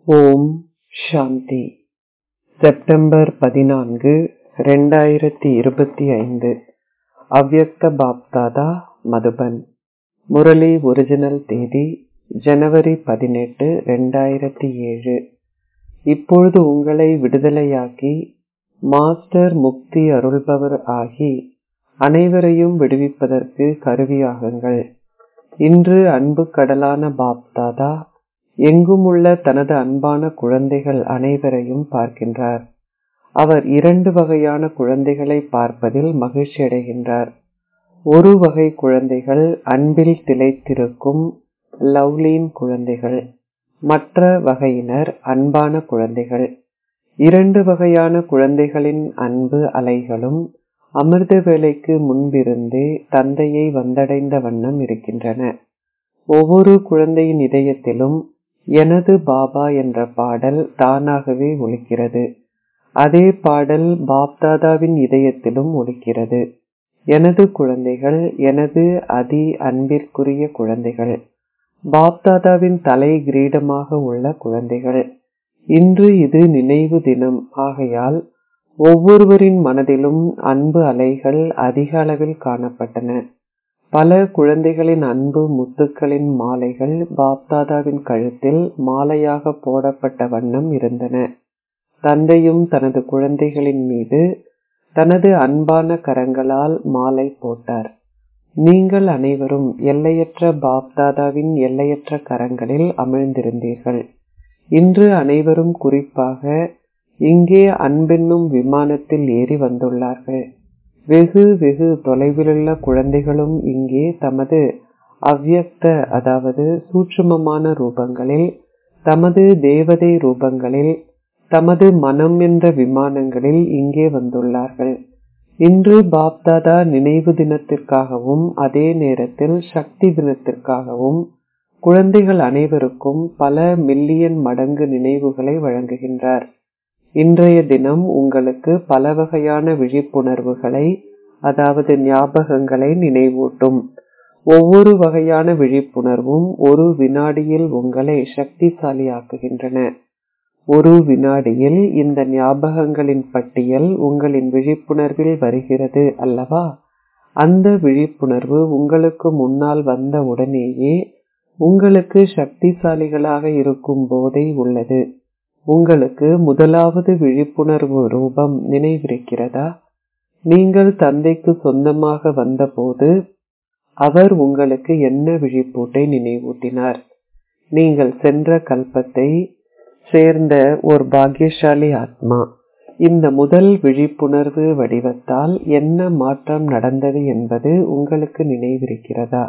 ஓம் சாந்தி September பதினான்கு ரெண்டாயிரத்தி இருபத்தி ஐந்து அவ்யக்த பாப்தாதா மதுபன் முரளி ஒரிஜினல் தேதி ஜனவரி பதினெட்டு ரெண்டாயிரத்தி ஏழு இப்பொழுது உங்களை விடுதலையாக்கி மாஸ்டர் முக்தி அருள்பவர் ஆகி அனைவரையும் விடுவிப்பதற்கு கருவியாகுங்கள் இன்று அன்பு கடலான பாப்தாதா எங்கும் உள்ள தனது அன்பான குழந்தைகள் அனைவரையும் பார்க்கின்றார் அவர் இரண்டு வகையான குழந்தைகளை பார்ப்பதில் மகிழ்ச்சி அடைகின்றார் ஒரு வகை குழந்தைகள் அன்பில் திளைத்திருக்கும் லவ்லீன் குழந்தைகள் மற்ற வகையினர் அன்பான குழந்தைகள் இரண்டு வகையான குழந்தைகளின் அன்பு அலைகளும் அமிர்த வேலைக்கு முன்பிருந்தே தந்தையை வந்தடைந்த வண்ணம் இருக்கின்றன ஒவ்வொரு குழந்தையின் இதயத்திலும் எனது பாபா என்ற பாடல் தானாகவே ஒலிக்கிறது அதே பாடல் பாப்தாதாவின் இதயத்திலும் ஒலிக்கிறது எனது குழந்தைகள் எனது அதி அன்பிற்குரிய குழந்தைகள் பாப்தாதாவின் தலை கிரீடமாக உள்ள குழந்தைகள் இன்று இது நினைவு தினம் ஆகையால் ஒவ்வொருவரின் மனதிலும் அன்பு அலைகள் அதிக அளவில் காணப்பட்டன பல குழந்தைகளின் அன்பு முத்துக்களின் மாலைகள் பாப்தாதாவின் கழுத்தில் மாலையாக போடப்பட்ட வண்ணம் இருந்தன தந்தையும் தனது குழந்தைகளின் மீது தனது அன்பான கரங்களால் மாலை போட்டார் நீங்கள் அனைவரும் எல்லையற்ற பாப்தாதாவின் எல்லையற்ற கரங்களில் அமிழ்ந்திருந்தீர்கள் இன்று அனைவரும் குறிப்பாக இங்கே அன்பென்னும் விமானத்தில் ஏறி வந்துள்ளார்கள் வெகு வெகு தொலைவிலுள்ள குழந்தைகளும் இங்கே தமது அவ்யக்த அதாவது சூட்சுமமான ரூபங்களில் தமது தேவதை ரூபங்களில் தமது மனம் என்ற விமானங்களில் இங்கே வந்துள்ளார்கள் இன்று பாப்தாதா நினைவு தினத்திற்காகவும் அதே நேரத்தில் சக்தி தினத்திற்காகவும் குழந்தைகள் அனைவருக்கும் பல மில்லியன் மடங்கு நினைவுகளை வழங்குகின்றார் இன்றைய தினம் உங்களுக்கு பல வகையான விழிப்புணர்வுகளை அதாவது ஞாபகங்களை நினைவூட்டும் ஒவ்வொரு வகையான விழிப்புணர்வும் ஒரு வினாடியில் உங்களை சக்திசாலியாக்குகின்றன ஒரு வினாடியில் இந்த ஞாபகங்களின் பட்டியல் உங்களின் விழிப்புணர்வில் வருகிறது அல்லவா அந்த விழிப்புணர்வு உங்களுக்கு முன்னால் வந்த உடனேயே உங்களுக்கு சக்திசாலிகளாக இருக்கும் போதை உள்ளது உங்களுக்கு முதலாவது விழிப்புணர்வு ரூபம் நினைவிருக்கிறதா நீங்கள் தந்தைக்கு சொந்தமாக வந்தபோது அவர் உங்களுக்கு என்ன விழிப்பூட்டை நினைவூட்டினார் நீங்கள் சென்ற கல்பத்தை சேர்ந்த ஒரு பாக்கியசாலி ஆத்மா இந்த முதல் விழிப்புணர்வு வடிவத்தால் என்ன மாற்றம் நடந்தது என்பது உங்களுக்கு நினைவிருக்கிறதா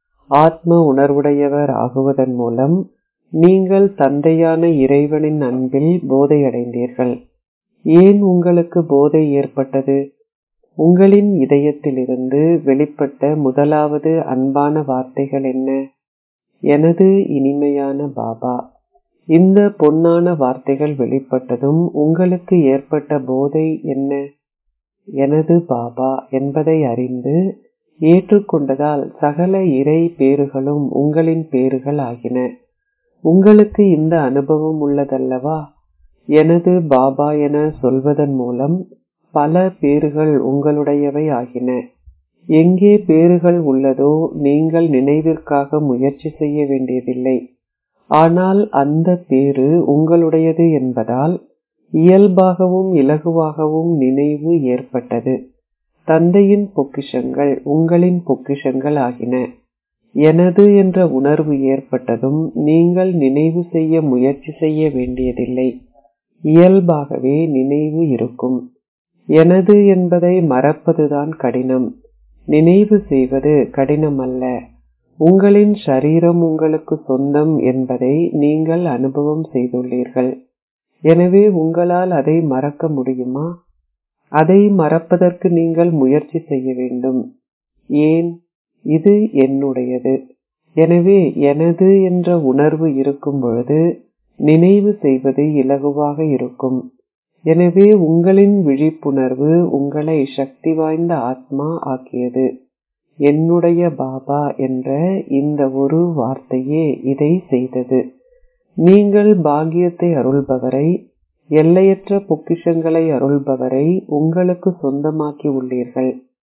ஆத்ம உணர்வுடையவர் ஆகுவதன் மூலம் நீங்கள் தந்தையான இறைவனின் அன்பில் போதையடைந்தீர்கள் ஏன் உங்களுக்கு போதை ஏற்பட்டது உங்களின் இதயத்திலிருந்து வெளிப்பட்ட முதலாவது அன்பான வார்த்தைகள் என்ன எனது இனிமையான பாபா இந்த பொன்னான வார்த்தைகள் வெளிப்பட்டதும் உங்களுக்கு ஏற்பட்ட போதை என்ன எனது பாபா என்பதை அறிந்து ஏற்றுக்கொண்டதால் சகல இறை பேறுகளும் உங்களின் பேறுகள் ஆகின உங்களுக்கு இந்த அனுபவம் உள்ளதல்லவா எனது பாபா என சொல்வதன் மூலம் பல பேறுகள் உங்களுடையவை ஆகின எங்கே பேறுகள் உள்ளதோ நீங்கள் நினைவிற்காக முயற்சி செய்ய வேண்டியதில்லை ஆனால் அந்த பேரு உங்களுடையது என்பதால் இயல்பாகவும் இலகுவாகவும் நினைவு ஏற்பட்டது தந்தையின் பொக்கிஷங்கள் உங்களின் பொக்கிஷங்கள் ஆகின எனது என்ற உணர்வு ஏற்பட்டதும் நீங்கள் நினைவு செய்ய முயற்சி செய்ய வேண்டியதில்லை இயல்பாகவே நினைவு இருக்கும் எனது என்பதை மறப்பதுதான் கடினம் நினைவு செய்வது கடினம் அல்ல உங்களின் சரீரம் உங்களுக்கு சொந்தம் என்பதை நீங்கள் அனுபவம் செய்துள்ளீர்கள் எனவே உங்களால் அதை மறக்க முடியுமா அதை மறப்பதற்கு நீங்கள் முயற்சி செய்ய வேண்டும் ஏன் இது என்னுடையது எனவே எனது என்ற உணர்வு இருக்கும் பொழுது நினைவு செய்வது இலகுவாக இருக்கும் எனவே உங்களின் விழிப்புணர்வு உங்களை சக்தி வாய்ந்த ஆத்மா ஆக்கியது என்னுடைய பாபா என்ற இந்த ஒரு வார்த்தையே இதை செய்தது நீங்கள் பாக்கியத்தை அருள்பவரை எல்லையற்ற பொக்கிஷங்களை அருள்பவரை உங்களுக்கு சொந்தமாக்கி உள்ளீர்கள்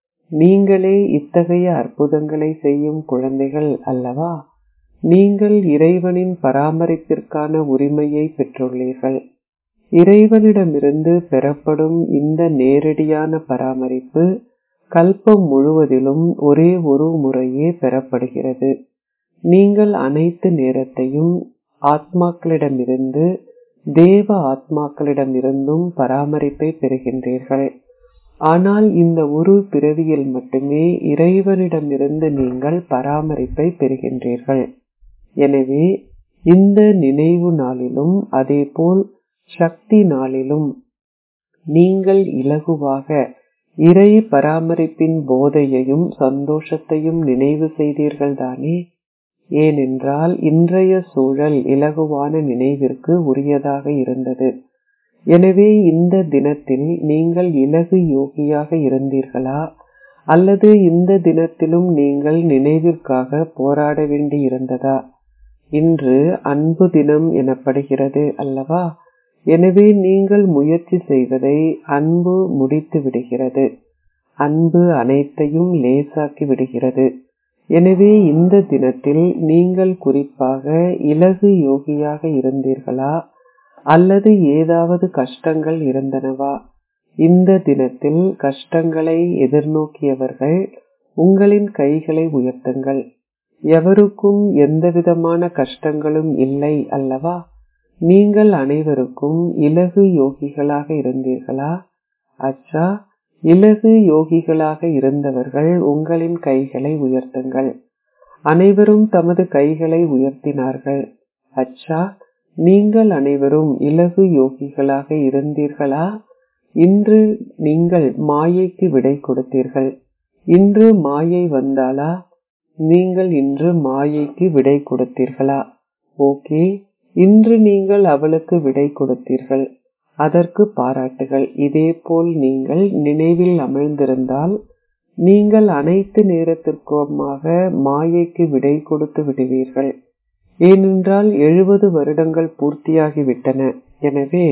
நீங்களே இத்தகைய அற்புதங்களை செய்யும் குழந்தைகள் அல்லவா நீங்கள் இறைவனின் பராமரிப்பிற்கான உரிமையை பெற்றுள்ளீர்கள் இறைவனிடமிருந்து பெறப்படும் இந்த நேரடியான பராமரிப்பு கல்பம் முழுவதிலும் ஒரே ஒரு முறையே பெறப்படுகிறது நீங்கள் அனைத்து நேரத்தையும் ஆத்மாக்களிடமிருந்து தேவ ஆத்மாக்களிடமிருந்தும் பராமரிப்பை பெறுகின்றீர்கள் ஆனால் இந்த ஒரு பிறவியில் மட்டுமே இறைவனிடமிருந்து நீங்கள் பராமரிப்பை பெறுகின்றீர்கள் எனவே இந்த நினைவு நாளிலும் அதேபோல் சக்தி நாளிலும் நீங்கள் இலகுவாக இறை பராமரிப்பின் போதையையும் சந்தோஷத்தையும் நினைவு செய்தீர்கள் தானே ஏனென்றால் இன்றைய சூழல் இலகுவான நினைவிற்கு உரியதாக இருந்தது எனவே இந்த தினத்தில் நீங்கள் இலகு யோகியாக இருந்தீர்களா அல்லது இந்த தினத்திலும் நீங்கள் நினைவிற்காக போராட வேண்டி இருந்ததா இன்று அன்பு தினம் எனப்படுகிறது அல்லவா எனவே நீங்கள் முயற்சி செய்வதை அன்பு முடித்து விடுகிறது அன்பு அனைத்தையும் லேசாக்கி விடுகிறது எனவே இந்த தினத்தில் நீங்கள் குறிப்பாக இலகு யோகியாக இருந்தீர்களா அல்லது ஏதாவது கஷ்டங்கள் இருந்தனவா இந்த தினத்தில் கஷ்டங்களை எதிர்நோக்கியவர்கள் உங்களின் கைகளை உயர்த்துங்கள் எவருக்கும் எந்தவிதமான கஷ்டங்களும் இல்லை அல்லவா நீங்கள் அனைவருக்கும் இலகு யோகிகளாக இருந்தீர்களா அச்சா இலகு யோகிகளாக இருந்தவர்கள் உங்களின் கைகளை உயர்த்துங்கள் அனைவரும் தமது கைகளை உயர்த்தினார்கள் அச்சா நீங்கள் அனைவரும் இலகு யோகிகளாக இருந்தீர்களா இன்று நீங்கள் மாயைக்கு விடை கொடுத்தீர்கள் இன்று மாயை வந்தாளா நீங்கள் இன்று மாயைக்கு விடை கொடுத்தீர்களா ஓகே இன்று நீங்கள் அவளுக்கு விடை கொடுத்தீர்கள் அதற்கு பாராட்டுகள் இதேபோல் நீங்கள் நினைவில் அமிழ்ந்திருந்தால் நீங்கள் அனைத்து நேரத்திற்குமாக மாயைக்கு விடை கொடுத்து விடுவீர்கள் ஏனென்றால் எழுபது வருடங்கள் பூர்த்தியாகிவிட்டன எனவே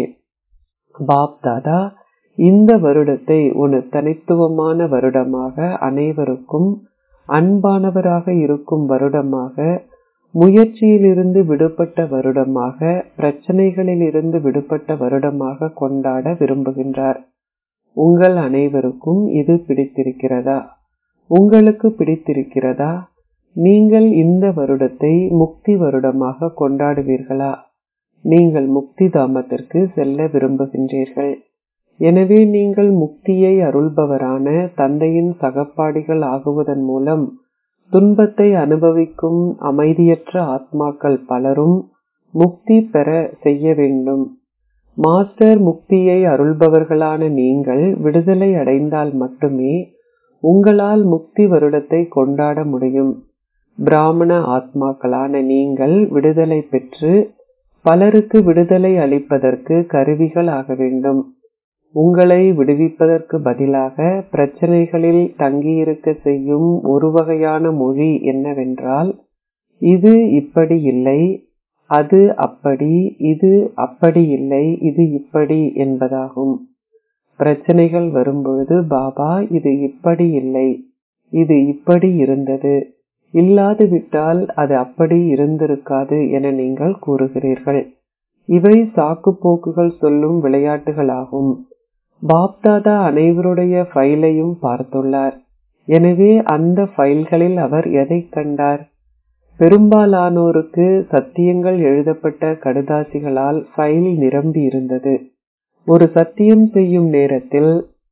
பாப் தாதா இந்த வருடத்தை ஒரு தனித்துவமான வருடமாக அனைவருக்கும் அன்பானவராக இருக்கும் வருடமாக முயற்சியிலிருந்து விடுபட்ட வருடமாக பிரச்சனைகளிலிருந்து விடுபட்ட வருடமாக கொண்டாட விரும்புகின்றார் உங்கள் அனைவருக்கும் இது பிடித்திருக்கிறதா உங்களுக்கு பிடித்திருக்கிறதா நீங்கள் இந்த வருடத்தை முக்தி வருடமாக கொண்டாடுவீர்களா நீங்கள் முக்தி தாமத்திற்கு செல்ல விரும்புகின்றீர்கள் எனவே நீங்கள் முக்தியை அருள்பவரான தந்தையின் சகப்பாடிகள் ஆகுவதன் மூலம் துன்பத்தை அனுபவிக்கும் அமைதியற்ற ஆத்மாக்கள் பலரும் முக்தி பெற செய்ய வேண்டும் மாஸ்டர் முக்தியை அருள்பவர்களான நீங்கள் விடுதலை அடைந்தால் மட்டுமே உங்களால் முக்தி வருடத்தை கொண்டாட முடியும் பிராமண ஆத்மாக்களான நீங்கள் விடுதலை பெற்று பலருக்கு விடுதலை அளிப்பதற்கு கருவிகள் ஆக வேண்டும் உங்களை விடுவிப்பதற்கு பதிலாக பிரச்சனைகளில் தங்கியிருக்க செய்யும் ஒரு வகையான மொழி என்னவென்றால் இது இப்படி இல்லை அது அப்படி இது அப்படி இல்லை இது இப்படி என்பதாகும் பிரச்சனைகள் வரும்பொழுது பாபா இது இப்படி இல்லை இது இப்படி இருந்தது இல்லாது விட்டால் அது அப்படி இருந்திருக்காது என நீங்கள் கூறுகிறீர்கள் இவை சாக்கு போக்குகள் சொல்லும் விளையாட்டுகளாகும் பாப்தாதா அனைவருடைய ஃபைலையும் பார்த்துள்ளார் எனவே அந்த ஃபைல்களில் அவர் எதை கண்டார் பெரும்பாலானோருக்கு சத்தியங்கள் எழுதப்பட்ட கடுதாசிகளால் ஃபைல் நிரம்பி இருந்தது ஒரு சத்தியம் செய்யும் நேரத்தில்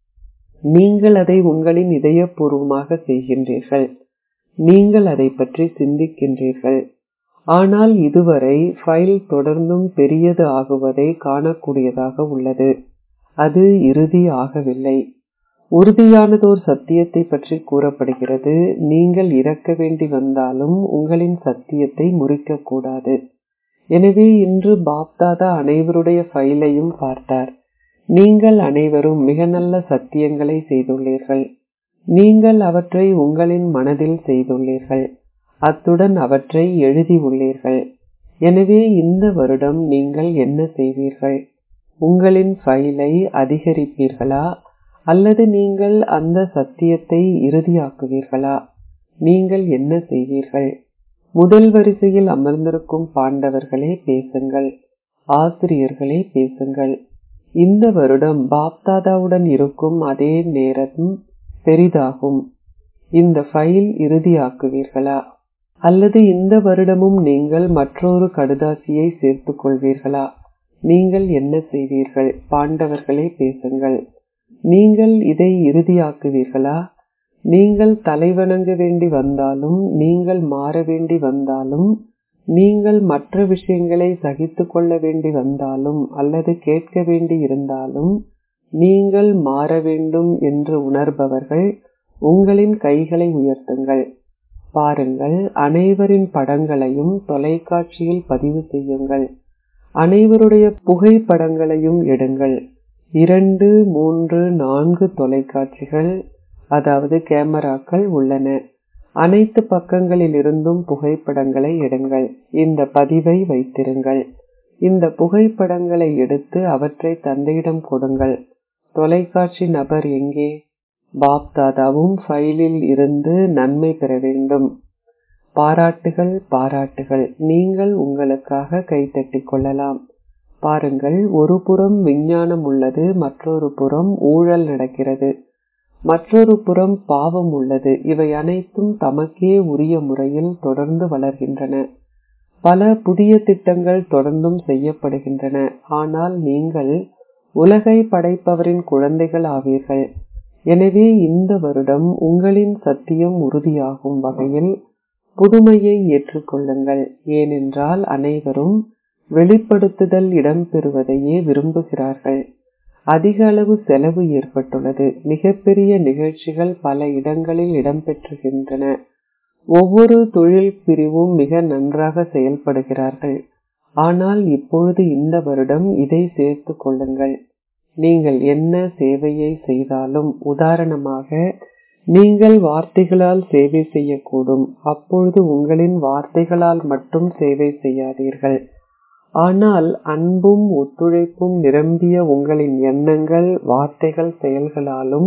நீங்கள் அதை உங்களின் இதயபூர்வமாக செய்கின்றீர்கள் நீங்கள் அதை பற்றி சிந்திக்கின்றீர்கள் ஆனால் இதுவரை ஃபைல் தொடர்ந்தும் பெரியது ஆகுவதை காணக்கூடியதாக உள்ளது அது இறுதி ஆகவில்லை உறுதியானதோர் சத்தியத்தை பற்றி கூறப்படுகிறது நீங்கள் இறக்க வேண்டி வந்தாலும் உங்களின் சத்தியத்தை முறிக்க கூடாது எனவே இன்று பாப்தாதா அனைவருடைய ஃபைலையும் பார்த்தார் நீங்கள் அனைவரும் மிக நல்ல சத்தியங்களை செய்துள்ளீர்கள் நீங்கள் அவற்றை உங்களின் மனதில் செய்துள்ளீர்கள் அத்துடன் அவற்றை எழுதி உள்ளீர்கள் எனவே இந்த வருடம் நீங்கள் என்ன செய்வீர்கள் உங்களின் ஃபைலை அதிகரிப்பீர்களா அல்லது நீங்கள் அந்த சத்தியத்தை இறுதியாக்குவீர்களா நீங்கள் என்ன செய்வீர்கள் முதல் வரிசையில் அமர்ந்திருக்கும் பாண்டவர்களே பேசுங்கள் ஆசிரியர்களே பேசுங்கள் இந்த வருடம் பாப்தாதாவுடன் இருக்கும் அதே நேரம் பெரிதாகும் இந்த ஃபைல் இறுதியாக்குவீர்களா அல்லது இந்த வருடமும் நீங்கள் மற்றொரு கடுதாசியை சேர்த்துக் கொள்வீர்களா நீங்கள் என்ன செய்வீர்கள் பாண்டவர்களே பேசுங்கள் நீங்கள் இதை இறுதியாக்குவீர்களா நீங்கள் தலைவணங்க வேண்டி வந்தாலும் நீங்கள் மாற வேண்டி வந்தாலும் நீங்கள் மற்ற விஷயங்களை சகித்துக் கொள்ள வேண்டி வந்தாலும் அல்லது கேட்க வேண்டி இருந்தாலும் நீங்கள் மாற வேண்டும் என்று உணர்பவர்கள் உங்களின் கைகளை உயர்த்துங்கள் பாருங்கள் அனைவரின் படங்களையும் தொலைக்காட்சியில் பதிவு செய்யுங்கள் அனைவருடைய புகைப்படங்களையும் எடுங்கள் இரண்டு மூன்று நான்கு தொலைக்காட்சிகள் அதாவது கேமராக்கள் உள்ளன அனைத்து பக்கங்களில் இருந்தும் புகைப்படங்களை எடுங்கள் இந்த பதிவை வைத்திருங்கள் இந்த புகைப்படங்களை எடுத்து அவற்றை தந்தையிடம் கொடுங்கள் தொலைக்காட்சி நபர் எங்கே பாப்தாதாவும் ஃபைலில் இருந்து நன்மை பெற வேண்டும் பாராட்டுகள் பாராட்டுகள் நீங்கள் உங்களுக்காக கைத்தட்டிக் கொள்ளலாம் பாருங்கள் ஒரு புறம் விஞ்ஞானம் உள்ளது மற்றொரு புறம் ஊழல் நடக்கிறது மற்றொரு புறம் பாவம் உள்ளது இவை அனைத்தும் தமக்கே உரிய முறையில் தொடர்ந்து வளர்கின்றன பல புதிய திட்டங்கள் தொடர்ந்தும் செய்யப்படுகின்றன ஆனால் நீங்கள் உலகை படைப்பவரின் குழந்தைகள் ஆவீர்கள் எனவே இந்த வருடம் உங்களின் சத்தியம் உறுதியாகும் வகையில் புதுமையை ஏற்றுக்கொள்ளுங்கள் ஏனென்றால் அனைவரும் வெளிப்படுத்துதல் இடம்பெறுவதையே விரும்புகிறார்கள் அதிக அளவு செலவு ஏற்பட்டுள்ளது மிகப்பெரிய நிகழ்ச்சிகள் பல இடங்களில் இடம்பெற்றுகின்றன ஒவ்வொரு தொழில் பிரிவும் மிக நன்றாக செயல்படுகிறார்கள் ஆனால் இப்பொழுது இந்த வருடம் இதை சேர்த்து கொள்ளுங்கள் நீங்கள் என்ன சேவையை செய்தாலும் உதாரணமாக நீங்கள் வார்த்தைகளால் சேவை செய்யக்கூடும் அப்பொழுது உங்களின் வார்த்தைகளால் மட்டும் சேவை செய்யாதீர்கள் ஆனால் அன்பும் ஒத்துழைப்பும் நிரம்பிய உங்களின் எண்ணங்கள் வார்த்தைகள் செயல்களாலும்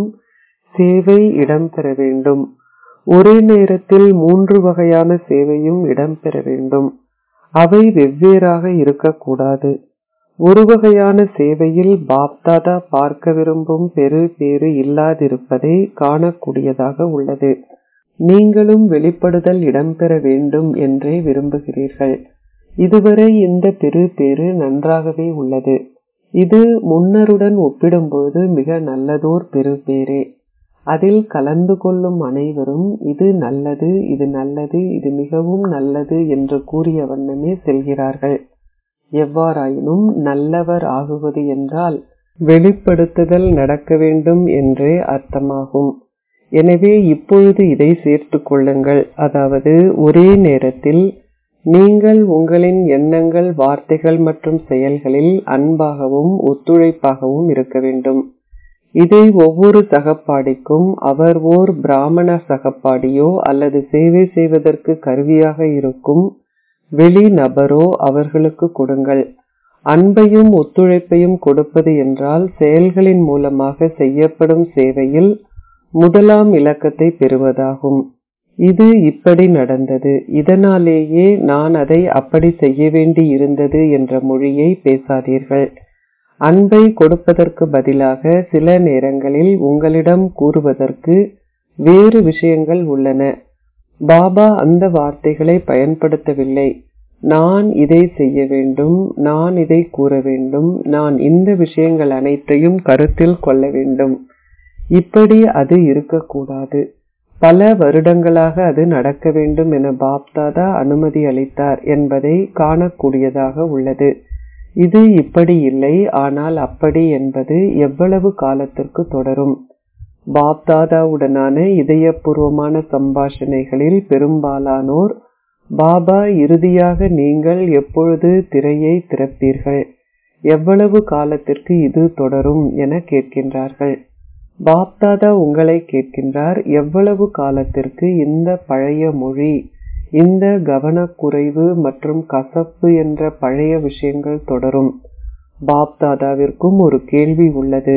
சேவை இடம்பெற வேண்டும் ஒரே நேரத்தில் மூன்று வகையான சேவையும் இடம்பெற வேண்டும் அவை வெவ்வேறாக இருக்கக்கூடாது ஒரு வகையான சேவையில் பாப்தாதா பார்க்க விரும்பும் பெரு பேறு இல்லாதிருப்பதை காணக்கூடியதாக உள்ளது நீங்களும் வெளிப்படுதல் இடம்பெற வேண்டும் என்றே விரும்புகிறீர்கள் இதுவரை இந்த பெரு பேறு நன்றாகவே உள்ளது இது முன்னருடன் ஒப்பிடும்போது மிக நல்லதோர் பெரு பேரே அதில் கலந்து கொள்ளும் அனைவரும் இது நல்லது இது நல்லது இது மிகவும் நல்லது என்று கூறிய வண்ணமே செல்கிறார்கள் எவ்வாறாயினும் நல்லவர் ஆகுவது என்றால் வெளிப்படுத்துதல் நடக்க வேண்டும் என்றே அர்த்தமாகும் எனவே இப்பொழுது இதை சேர்த்து கொள்ளுங்கள் அதாவது ஒரே நேரத்தில் நீங்கள் உங்களின் எண்ணங்கள் வார்த்தைகள் மற்றும் செயல்களில் அன்பாகவும் ஒத்துழைப்பாகவும் இருக்க வேண்டும் இதை ஒவ்வொரு சகப்பாடிக்கும் அவர் ஓர் பிராமண சகப்பாடியோ அல்லது சேவை செய்வதற்கு கருவியாக இருக்கும் வெளி நபரோ அவர்களுக்கு கொடுங்கள் அன்பையும் ஒத்துழைப்பையும் கொடுப்பது என்றால் செயல்களின் மூலமாக செய்யப்படும் சேவையில் முதலாம் இலக்கத்தை பெறுவதாகும் இது இப்படி நடந்தது இதனாலேயே நான் அதை அப்படி செய்ய வேண்டி இருந்தது என்ற மொழியை பேசாதீர்கள் அன்பை கொடுப்பதற்கு பதிலாக சில நேரங்களில் உங்களிடம் கூறுவதற்கு வேறு விஷயங்கள் உள்ளன பாபா அந்த வார்த்தைகளை பயன்படுத்தவில்லை நான் இதை செய்ய வேண்டும் நான் இதை கூற வேண்டும் நான் இந்த விஷயங்கள் அனைத்தையும் கருத்தில் கொள்ள வேண்டும் இப்படி அது இருக்கக்கூடாது பல வருடங்களாக அது நடக்க வேண்டும் என பாப்தாதா அனுமதி அளித்தார் என்பதை காணக்கூடியதாக உள்ளது இது இப்படி இல்லை ஆனால் அப்படி என்பது எவ்வளவு காலத்திற்கு தொடரும் பாப்தாதாவுடனான இதயபூர்வமான சம்பாஷணைகளில் பெரும்பாலானோர் பாபா இறுதியாக நீங்கள் எப்பொழுது திரையை திறப்பீர்கள் எவ்வளவு காலத்திற்கு இது தொடரும் என கேட்கின்றார்கள் பாப்தாதா உங்களை கேட்கின்றார் எவ்வளவு காலத்திற்கு இந்த பழைய மொழி இந்த கவனக்குறைவு மற்றும் கசப்பு என்ற பழைய விஷயங்கள் தொடரும் பாப் தாதாவிற்கும் ஒரு கேள்வி உள்ளது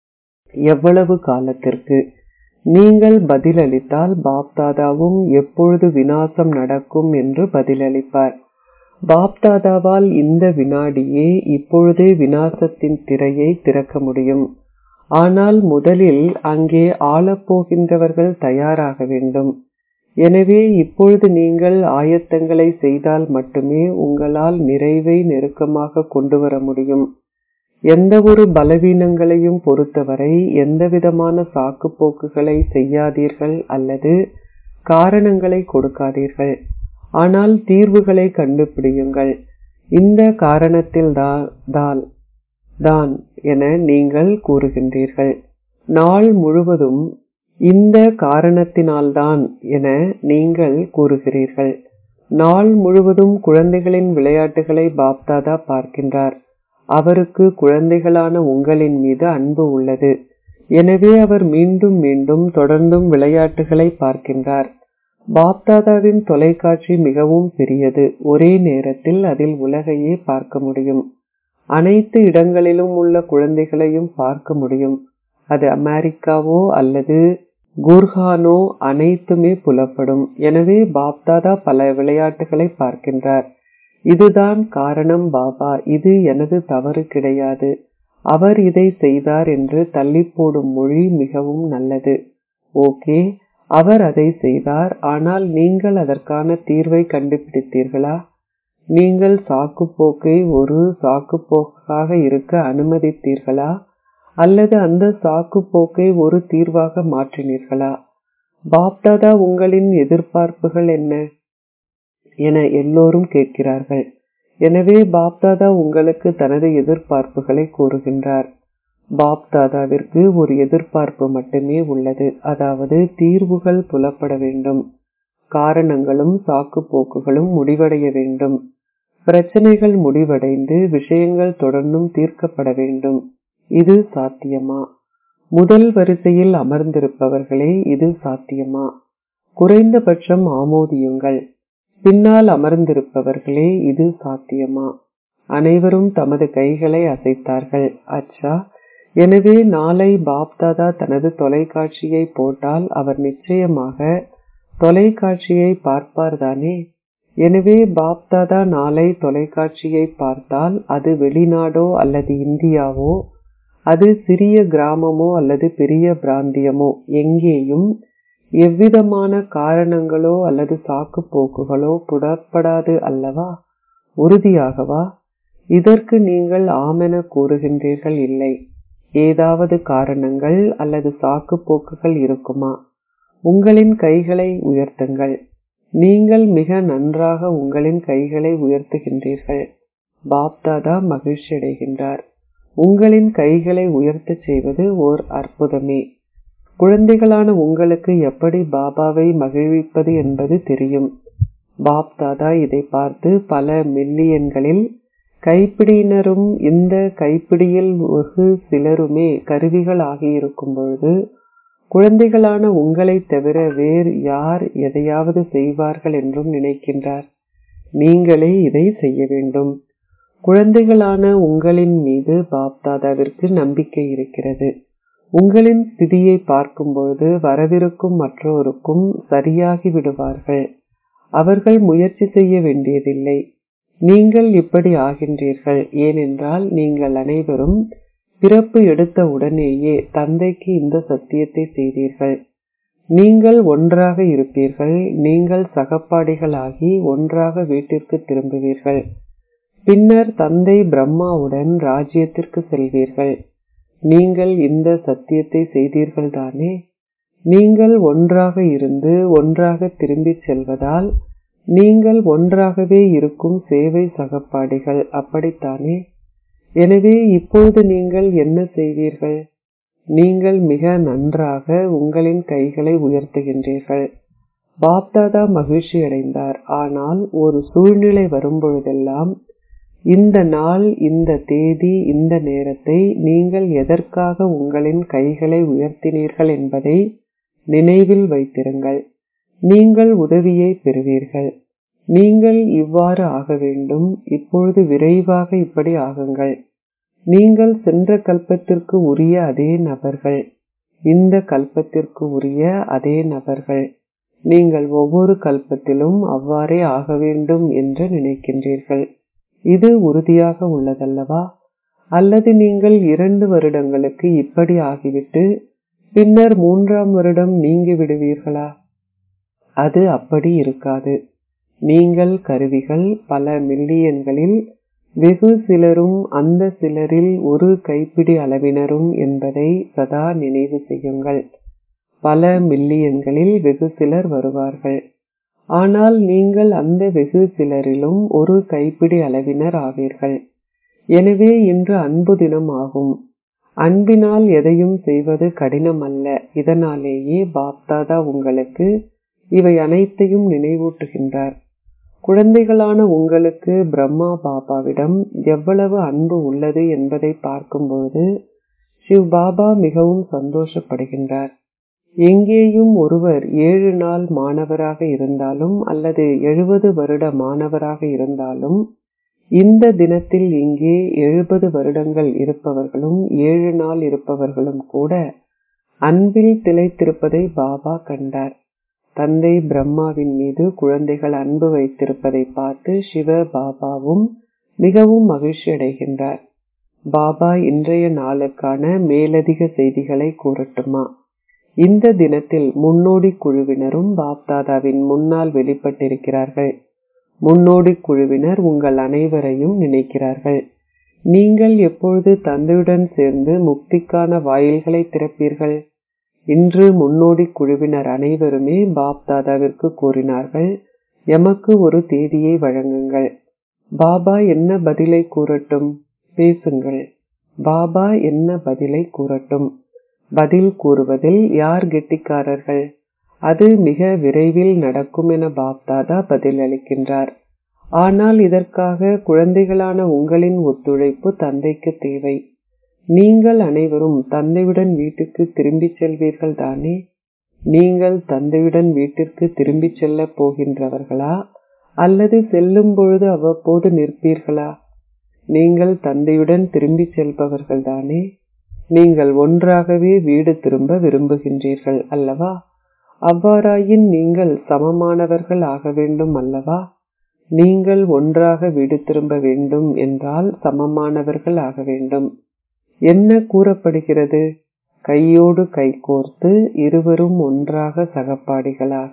எவ்வளவு காலத்திற்கு நீங்கள் பதிலளித்தால் பாப் தாதாவும் எப்பொழுது வினாசம் நடக்கும் என்று பதிலளிப்பார் பாப் தாதாவால் இந்த வினாடியே இப்பொழுதே வினாசத்தின் திரையை திறக்க முடியும் ஆனால் முதலில் அங்கே ஆளப்போகின்றவர்கள் தயாராக வேண்டும் எனவே இப்பொழுது நீங்கள் ஆயத்தங்களை செய்தால் மட்டுமே உங்களால் நிறைவை நெருக்கமாக கொண்டு வர முடியும் எந்த ஒரு பலவீனங்களையும் பொறுத்தவரை எந்தவிதமான சாக்குப்போக்குகளை செய்யாதீர்கள் அல்லது காரணங்களை கொடுக்காதீர்கள் ஆனால் தீர்வுகளை கண்டுபிடியுங்கள் இந்த காரணத்தில் தான் தான் என நீங்கள் கூறுகின்றீர்கள் நாள் முழுவதும் இந்த காரணத்தினால்தான் என நீங்கள் கூறுகிறீர்கள் நாள் முழுவதும் குழந்தைகளின் விளையாட்டுகளை பாப்தாதா பார்க்கின்றார் அவருக்கு குழந்தைகளான உங்களின் மீது அன்பு உள்ளது எனவே அவர் மீண்டும் மீண்டும் தொடர்ந்தும் விளையாட்டுகளை பார்க்கின்றார் பாப்தாதாவின் தொலைக்காட்சி மிகவும் பெரியது ஒரே நேரத்தில் அதில் உலகையே பார்க்க முடியும் அனைத்து இடங்களிலும் உள்ள குழந்தைகளையும் பார்க்க முடியும் அது அமெரிக்காவோ அல்லது குர்ஹானோ அனைத்துமே புலப்படும் எனவே பாப்தாதா பல விளையாட்டுகளை பார்க்கின்றார் இதுதான் காரணம் பாபா இது எனது தவறு கிடையாது அவர் இதை செய்தார் என்று தள்ளி போடும் மொழி மிகவும் நல்லது ஓகே அவர் அதை செய்தார் ஆனால் நீங்கள் அதற்கான தீர்வை கண்டுபிடித்தீர்களா நீங்கள் சாக்குப்போக்கை ஒரு சாக்குப்போக்காக இருக்க அனுமதித்தீர்களா அல்லது அந்த சாக்குப்போக்கை ஒரு தீர்வாக மாற்றினீர்களா பாப்தாதா உங்களின் எதிர்பார்ப்புகள் என்ன என எல்லோரும் கேட்கிறார்கள் எனவே பாப்தாதா உங்களுக்கு தனது எதிர்பார்ப்புகளை கூறுகின்றார் பாப்தாதாவிற்கு ஒரு எதிர்பார்ப்பு மட்டுமே உள்ளது அதாவது தீர்வுகள் புலப்பட வேண்டும் காரணங்களும் சாக்குப்போக்குகளும் முடிவடைய வேண்டும் பிரச்சனைகள் முடிவடைந்து விஷயங்கள் தொடர்ந்தும் தீர்க்கப்பட வேண்டும் இது சாத்தியமா முதல் வரிசையில் அமர்ந்திருப்பவர்களே இது சாத்தியமா குறைந்தபட்சம் ஆமோதியுங்கள் பின்னால் அமர்ந்திருப்பவர்களே இது சாத்தியமா அனைவரும் தமது கைகளை அசைத்தார்கள் அச்சா எனவே நாளை பாப்தாதா தனது தொலைக்காட்சியை போட்டால் அவர் நிச்சயமாக தொலைக்காட்சியை பார்ப்பார் தானே எனவே பாப்தாதா நாளை தொலைக்காட்சியை பார்த்தால் அது வெளிநாடோ அல்லது இந்தியாவோ அது சிறிய கிராமமோ அல்லது பெரிய பிராந்தியமோ எங்கேயும் எவ்விதமான காரணங்களோ அல்லது சாக்கு போக்குகளோ புடப்படாது அல்லவா உறுதியாகவா இதற்கு நீங்கள் ஆமென கூறுகின்றீர்கள் இல்லை ஏதாவது காரணங்கள் அல்லது சாக்கு போக்குகள் இருக்குமா உங்களின் கைகளை உயர்த்துங்கள் நீங்கள் மிக நன்றாக உங்களின் கைகளை உயர்த்துகின்றீர்கள் பாப்தாதா மகிழ்ச்சி அடைகின்றார் உங்களின் கைகளை உயர்த்தச் செய்வது ஓர் அற்புதமே குழந்தைகளான உங்களுக்கு எப்படி பாபாவை மகிழ்விப்பது என்பது தெரியும் பாப்தாதா இதை பார்த்து பல மில்லியன்களில் கைப்பிடியினரும் இந்த கைப்பிடியில் வெகு சிலருமே கருவிகள் ஆகியிருக்கும் பொழுது குழந்தைகளான உங்களைத் தவிர வேறு யார் எதையாவது செய்வார்கள் என்றும் நினைக்கின்றார் நீங்களே இதை செய்ய வேண்டும் குழந்தைகளான உங்களின் மீது பாப்தாதாவிற்கு நம்பிக்கை இருக்கிறது உங்களின் ஸ்திதியை பார்க்கும்பொழுது வரவிருக்கும் மற்றோருக்கும் சரியாகி விடுவார்கள் அவர்கள் முயற்சி செய்ய வேண்டியதில்லை நீங்கள் இப்படி ஆகின்றீர்கள் ஏனென்றால் நீங்கள் அனைவரும் பிறப்பு எடுத்த உடனேயே தந்தைக்கு இந்த சத்தியத்தை செய்தீர்கள் நீங்கள் ஒன்றாக இருப்பீர்கள் நீங்கள் சகப்பாடிகளாகி ஒன்றாக வீட்டிற்கு திரும்புவீர்கள் பின்னர் தந்தை பிரம்மாவுடன் ராஜ்யத்திற்கு செல்வீர்கள் நீங்கள் இந்த சத்தியத்தை செய்தீர்கள் தானே நீங்கள் ஒன்றாக இருந்து ஒன்றாக திரும்பிச் செல்வதால் நீங்கள் ஒன்றாகவே இருக்கும் சேவை சகப்பாடிகள் அப்படித்தானே எனவே இப்பொழுது நீங்கள் என்ன செய்வீர்கள் நீங்கள் மிக நன்றாக உங்களின் கைகளை உயர்த்துகின்றீர்கள் பாப்தாதா மகிழ்ச்சி அடைந்தார் ஆனால் ஒரு சூழ்நிலை வரும்பொழுதெல்லாம் இந்த நாள் இந்த தேதி இந்த நேரத்தை நீங்கள் எதற்காக உங்களின் கைகளை உயர்த்தினீர்கள் என்பதை நினைவில் வைத்திருங்கள் நீங்கள் உதவியை பெறுவீர்கள் நீங்கள் இவ்வாறு ஆக வேண்டும் இப்பொழுது விரைவாக இப்படி ஆகுங்கள் நீங்கள் சென்ற கல்பத்திற்கு உரிய அதே நபர்கள் இந்த கல்பத்திற்கு உரிய அதே நபர்கள் நீங்கள் ஒவ்வொரு கல்பத்திலும் அவ்வாறே ஆக வேண்டும் என்று நினைக்கின்றீர்கள் இது உறுதியாக உள்ளதல்லவா அல்லது நீங்கள் இரண்டு வருடங்களுக்கு இப்படி ஆகிவிட்டு பின்னர் மூன்றாம் வருடம் நீங்கி விடுவீர்களா அது அப்படி இருக்காது நீங்கள் கருவிகள் பல மில்லியன்களில் வெகு சிலரும் அந்த சிலரில் ஒரு கைப்பிடி அளவினரும் என்பதை சதா நினைவு செய்யுங்கள் பல மில்லியன்களில் வெகு சிலர் வருவார்கள் ஆனால் நீங்கள் அந்த வெகு சிலரிலும் ஒரு கைப்பிடி அளவினர் ஆவீர்கள் எனவே இன்று அன்பு தினம் ஆகும் அன்பினால் எதையும் செய்வது கடினம் அல்ல இதனாலேயே பாப்தாதா உங்களுக்கு இவை அனைத்தையும் நினைவூட்டுகின்றார் குழந்தைகளான உங்களுக்கு பிரம்மா பாபாவிடம் எவ்வளவு அன்பு உள்ளது என்பதை பார்க்கும்போது சிவ் பாபா மிகவும் சந்தோஷப்படுகின்றார் எங்கேயும் ஒருவர் ஏழு நாள் மாணவராக இருந்தாலும் அல்லது எழுபது வருட மாணவராக இருந்தாலும் இந்த தினத்தில் இங்கே எழுபது வருடங்கள் இருப்பவர்களும் ஏழு நாள் இருப்பவர்களும் கூட அன்பில் திளைத்திருப்பதை பாபா கண்டார் தந்தை பிரம்மாவின் மீது குழந்தைகள் அன்பு வைத்திருப்பதை பார்த்து சிவ பாபாவும் மிகவும் மகிழ்ச்சி அடைகின்றார் பாபா இன்றைய நாளுக்கான மேலதிக செய்திகளை கூறட்டுமா இந்த தினத்தில் முன்னோடி குழுவினரும் பாப்தாதாவின் முன்னால் வெளிப்பட்டிருக்கிறார்கள் முன்னோடி குழுவினர் உங்கள் அனைவரையும் நினைக்கிறார்கள் நீங்கள் எப்பொழுது தந்தையுடன் சேர்ந்து முக்திக்கான வாயில்களை திறப்பீர்கள் இன்று முன்னோடி குழுவினர் அனைவருமே பாப்தாதாவிற்கு கூறினார்கள் எமக்கு ஒரு தேதியை வழங்குங்கள் பாபா என்ன பதிலை கூறட்டும் பேசுங்கள் பாபா என்ன பதிலை கூறட்டும் பதில் கூறுவதில் யார் கெட்டிக்காரர்கள் அது மிக விரைவில் நடக்கும் என பாப்தாதா பதில் அளிக்கின்றார் ஆனால் இதற்காக குழந்தைகளான உங்களின் ஒத்துழைப்பு தந்தைக்கு தேவை நீங்கள் அனைவரும் தந்தையுடன் வீட்டுக்கு திரும்பிச் செல்வீர்கள் தானே நீங்கள் தந்தையுடன் வீட்டிற்கு திரும்பிச் செல்ல போகின்றவர்களா அல்லது செல்லும் பொழுது அவ்வப்போது நிற்பீர்களா நீங்கள் தந்தையுடன் திரும்பிச் செல்பவர்கள் தானே நீங்கள் ஒன்றாகவே வீடு திரும்ப விரும்புகின்றீர்கள் அல்லவா அவ்வாறாயின் நீங்கள் சமமானவர்கள் ஆக வேண்டும் அல்லவா நீங்கள் ஒன்றாக வீடு திரும்ப வேண்டும் என்றால் சமமானவர்கள் ஆக வேண்டும் என்ன கூறப்படுகிறது கையோடு கை கோர்த்து இருவரும் ஒன்றாக சகப்பாடிகளாக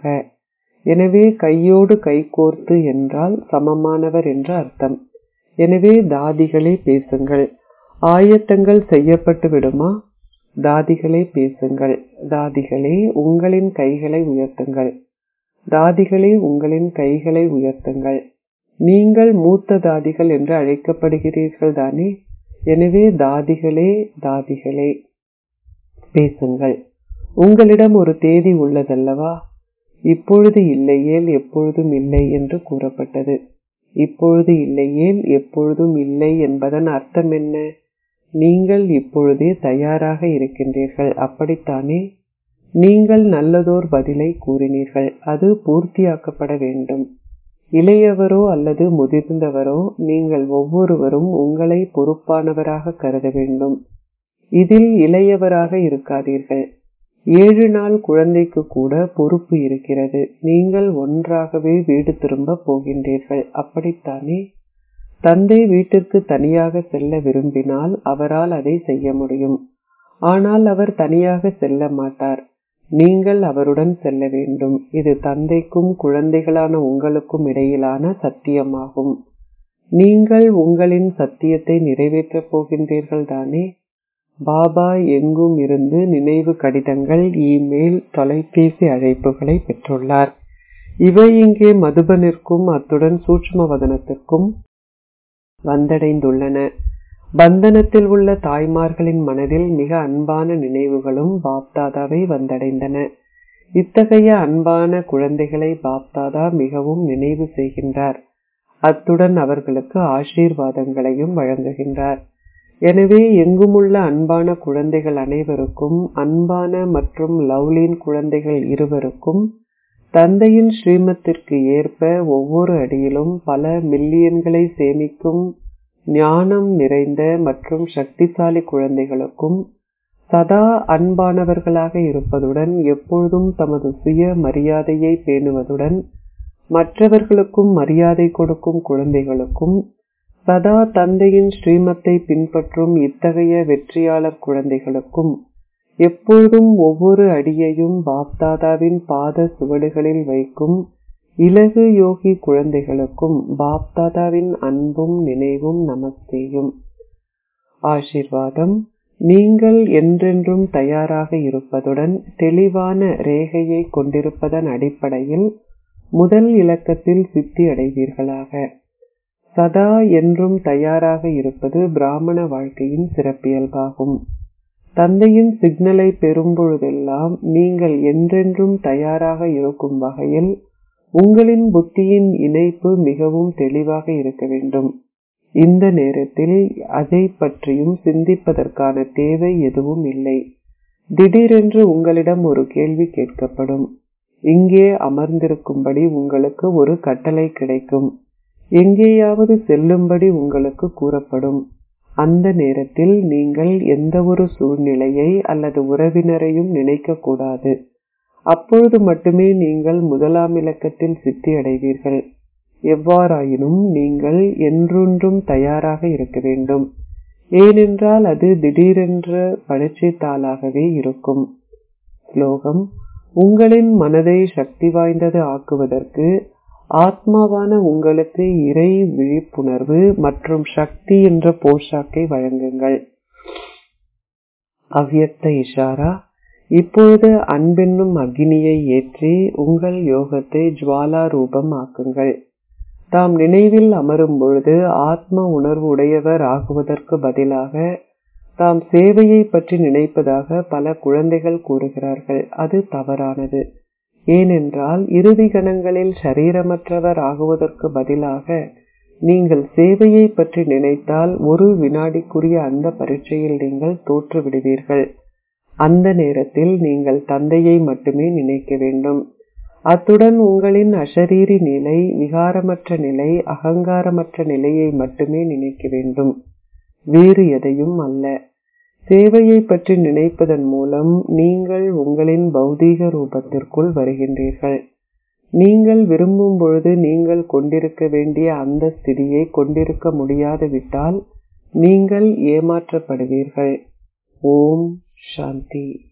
எனவே கையோடு கை கோர்த்து என்றால் சமமானவர் என்று அர்த்தம் எனவே தாதிகளே பேசுங்கள் ஆயத்தங்கள் செய்யப்பட்டு விடுமா தாதிகளே பேசுங்கள் தாதிகளே உங்களின் கைகளை உயர்த்துங்கள் தாதிகளே உங்களின் கைகளை உயர்த்துங்கள் நீங்கள் மூத்த தாதிகள் என்று அழைக்கப்படுகிறீர்கள் தானே எனவே தாதிகளே தாதிகளே பேசுங்கள் உங்களிடம் ஒரு தேதி உள்ளதல்லவா இப்பொழுது இல்லையேல் எப்பொழுதும் இல்லை என்று கூறப்பட்டது இப்பொழுது இல்லையேல் எப்பொழுதும் இல்லை என்பதன் அர்த்தம் என்ன நீங்கள் இப்பொழுதே தயாராக இருக்கின்றீர்கள் அப்படித்தானே நீங்கள் நல்லதோர் பதிலை கூறினீர்கள் அது பூர்த்தியாக்கப்பட வேண்டும் இளையவரோ அல்லது முதிர்ந்தவரோ நீங்கள் ஒவ்வொருவரும் உங்களை பொறுப்பானவராக கருத வேண்டும் இதில் இளையவராக இருக்காதீர்கள் ஏழு நாள் குழந்தைக்கு கூட பொறுப்பு இருக்கிறது நீங்கள் ஒன்றாகவே வீடு திரும்ப போகின்றீர்கள் அப்படித்தானே தந்தை வீட்டிற்கு தனியாக செல்ல விரும்பினால் அவரால் அதை செய்ய முடியும் ஆனால் அவர் தனியாக செல்ல மாட்டார் நீங்கள் அவருடன் செல்ல வேண்டும் இது தந்தைக்கும் குழந்தைகளான உங்களுக்கும் இடையிலான சத்தியமாகும் நீங்கள் உங்களின் சத்தியத்தை நிறைவேற்றப் போகின்றீர்கள் தானே பாபா எங்கும் இருந்து நினைவு கடிதங்கள் இமெயில் தொலைபேசி அழைப்புகளை பெற்றுள்ளார் இவை இங்கே மதுபனிற்கும் அத்துடன் சூட்சும வதனத்திற்கும் வந்தடைந்துள்ளன பந்தனத்தில் உள்ள தாய்மார்களின் மனதில் மிக அன்பான நினைவுகளும் பாப்தாதாவை வந்தடைந்தன இத்தகைய அன்பான குழந்தைகளை பாப்தாதா மிகவும் நினைவு செய்கின்றார் அத்துடன் அவர்களுக்கு ஆசீர்வாதங்களையும் வழங்குகின்றார் எனவே எங்குமுள்ள அன்பான குழந்தைகள் அனைவருக்கும் அன்பான மற்றும் லவ்லின் குழந்தைகள் இருவருக்கும் தந்தையின் ஸ்ரீமத்திற்கு ஏற்ப ஒவ்வொரு அடியிலும் பல மில்லியன்களை சேமிக்கும் ஞானம் நிறைந்த மற்றும் சக்திசாலி குழந்தைகளுக்கும் சதா அன்பானவர்களாக இருப்பதுடன் எப்பொழுதும் தமது சுய மரியாதையை பேணுவதுடன் மற்றவர்களுக்கும் மரியாதை கொடுக்கும் குழந்தைகளுக்கும் சதா தந்தையின் ஸ்ரீமத்தை பின்பற்றும் இத்தகைய வெற்றியாளர் குழந்தைகளுக்கும் எப்பொழுதும் ஒவ்வொரு அடியையும் பாப்தாதாவின் பாத சுவடுகளில் வைக்கும் இலகு யோகி குழந்தைகளுக்கும் பாப்தாதாவின் அன்பும் நினைவும் நமஸ்தேயும் ஆசிர்வாதம் நீங்கள் என்றென்றும் தயாராக இருப்பதுடன் தெளிவான ரேகையை கொண்டிருப்பதன் அடிப்படையில் முதல் இலக்கத்தில் சித்தி அடைவீர்களாக சதா என்றும் தயாராக இருப்பது பிராமண வாழ்க்கையின் சிறப்பியல்பாகும் தந்தையின் சிக்னலை பெறும் பொழுதெல்லாம் நீங்கள் என்றென்றும் தயாராக இருக்கும் வகையில் உங்களின் புத்தியின் இணைப்பு மிகவும் தெளிவாக இருக்க வேண்டும் இந்த நேரத்தில் அதை பற்றியும் சிந்திப்பதற்கான தேவை எதுவும் இல்லை திடீரென்று உங்களிடம் ஒரு கேள்வி கேட்கப்படும் இங்கே அமர்ந்திருக்கும்படி உங்களுக்கு ஒரு கட்டளை கிடைக்கும் எங்கேயாவது செல்லும்படி உங்களுக்கு கூறப்படும் அந்த நேரத்தில் நீங்கள் எந்த ஒரு சூழ்நிலையை அல்லது உறவினரையும் நினைக்க கூடாது அப்பொழுது மட்டுமே நீங்கள் முதலாம் இலக்கத்தில் சித்தி அடைவீர்கள் எவ்வாறாயினும் நீங்கள் என்றொன்றும் தயாராக இருக்க வேண்டும் ஏனென்றால் அது திடீரென்ற பரீட்சை தாளாகவே இருக்கும் ஸ்லோகம் உங்களின் மனதை சக்தி வாய்ந்தது ஆக்குவதற்கு ஆத்மாவான உங்களுக்கு இறை விழிப்புணர்வு மற்றும் சக்தி என்ற போஷாக்கை வழங்குங்கள் அவ்யக்த இஷாரா இப்பொழுது அன்பென்னும் அக்னியை ஏற்றி உங்கள் யோகத்தை ஜுவாலா ரூபம் ஆக்குங்கள் தாம் நினைவில் அமரும் பொழுது ஆத்ம உணர்வு உடையவர் ஆகுவதற்கு பதிலாக தாம் சேவையை பற்றி நினைப்பதாக பல குழந்தைகள் கூறுகிறார்கள் அது தவறானது ஏனென்றால் இறுதி கணங்களில் சரீரமற்றவர் ஆகுவதற்கு பதிலாக நீங்கள் சேவையை பற்றி நினைத்தால் ஒரு வினாடிக்குரிய அந்த பரீட்சையில் நீங்கள் தோற்று விடுவீர்கள் அந்த நேரத்தில் நீங்கள் தந்தையை மட்டுமே நினைக்க வேண்டும் அத்துடன் உங்களின் அஷரீரி நிலை விகாரமற்ற நிலை அகங்காரமற்ற நிலையை மட்டுமே நினைக்க வேண்டும் வேறு எதையும் அல்ல சேவையை பற்றி நினைப்பதன் மூலம் நீங்கள் உங்களின் பௌதீக ரூபத்திற்குள் வருகின்றீர்கள் நீங்கள் விரும்பும் பொழுது நீங்கள் கொண்டிருக்க வேண்டிய அந்த ஸ்திதியை கொண்டிருக்க முடியாது விட்டால் நீங்கள் ஏமாற்றப்படுவீர்கள் ஓம் சாந்தி